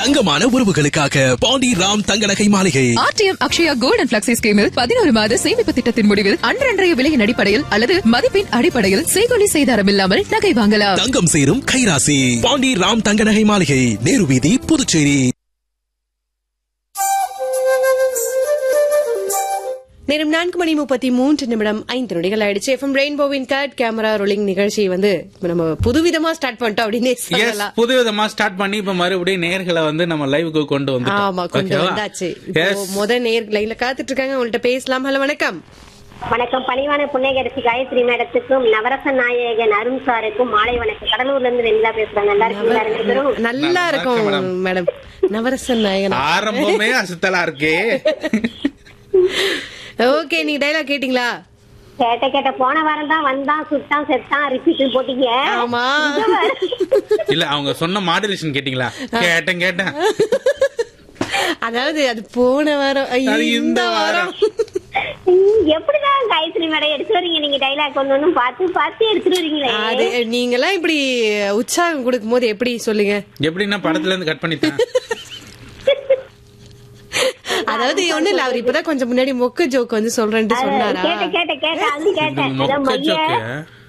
தங்கமான உறவுகளுக்காக பாண்டி ராம் தங்க நகை மாளிகை ஆர்டிஎம் அக்ஷயா கோல்டன் பிளக்ஸி ஸ்கீமில் பதினோரு மாத சேமிப்பு திட்டத்தின் முடிவில் அன்றன்றைய விலையின் அடிப்படையில் அல்லது மதிப்பின் அடிப்படையில் செய்கொலி செய்தாரம் இல்லாமல் நகை வாங்கலாம் தங்கம் சேரும் கைராசி பாண்டி ராம் தங்க நகை மாளிகை நேரு வீதி புதுச்சேரி நேரம் நான்கு மணி முப்பத்தி மூன்று நிமிடம் ஐந்து நொடிகள் ஆயிடுச்சு எஃப்எம் ரெயின்போவின் கட் கேமரா ரோலிங் நிகழ்ச்சி வந்து இப்ப நம்ம புதுவிதமா ஸ்டார்ட் பண்ணிட்டோம் அப்படின்னு எஸ் சொல்லலாம் புது விதமா ஸ்டார்ட் பண்ணி இப்ப மறுபடியும் நேர்களை வந்து நம்ம லைவுக்கு கொண்டு வந்து ஆமா கொண்டு வந்தாச்சு இப்போ முத நேர் லைன்ல காத்துட்டு இருக்காங்க உங்கள்ட்ட பேசலாம் ஹலோ வணக்கம் வணக்கம் பணிவான புன்னகரசி காயத்ரி மேடத்துக்கும் நவரச நாயகன் அருண் சாருக்கும் மாலை வணக்கம் கடலூர்ல இருந்து வெண்ணிலா பேசுறாங்க நல்லா இருக்கீங்களா ரெண்டு பேரும் நல்லா நல்லா இருக்கும் இருக்கேன் மேடம் நவரசன் நாயகன் ஆரம்பமே அசுத்தலா இருக்கே ஓகே நீ டைலாக் கேட்டீங்களா கேட்ட கேட்ட போன வாரம் தான் வந்தான் சுட்டான் செத்தான் ரிப்பீட் போட்டீங்க ஆமா இல்ல அவங்க சொன்ன மாடுலேஷன் கேட்டீங்களா கேட்டேன் கேட்டேன் அதாவது அது போன வாரம் ஐயோ, அது இந்த வாரம் ம், எப்படிதான் காயத்ரி மேடம் எடுத்து வரீங்க நீங்க டைலாக் ஒண்ணு ஒண்ணும் பார்த்து பார்த்து எடுத்துட்டு வரீங்களே அது நீங்கெல்லாம் இப்படி உற்சாகம் கொடுக்கும் போது எப்படி சொல்லுங்க எப்படின்னா படத்துல இருந்து கட் பண்ணிட்டேன் அதாவது ஒண்ணு இல்ல அவர் இப்பதான் கொஞ்சம் முன்னாடி மொக்க ஜோக் வந்து சொல்றேன்ட்டு சொன்னாரா கேட்ட கேட்ட கேட்ட அது கேட்டேன் மொக்க அதான் மைய ஜோக்கு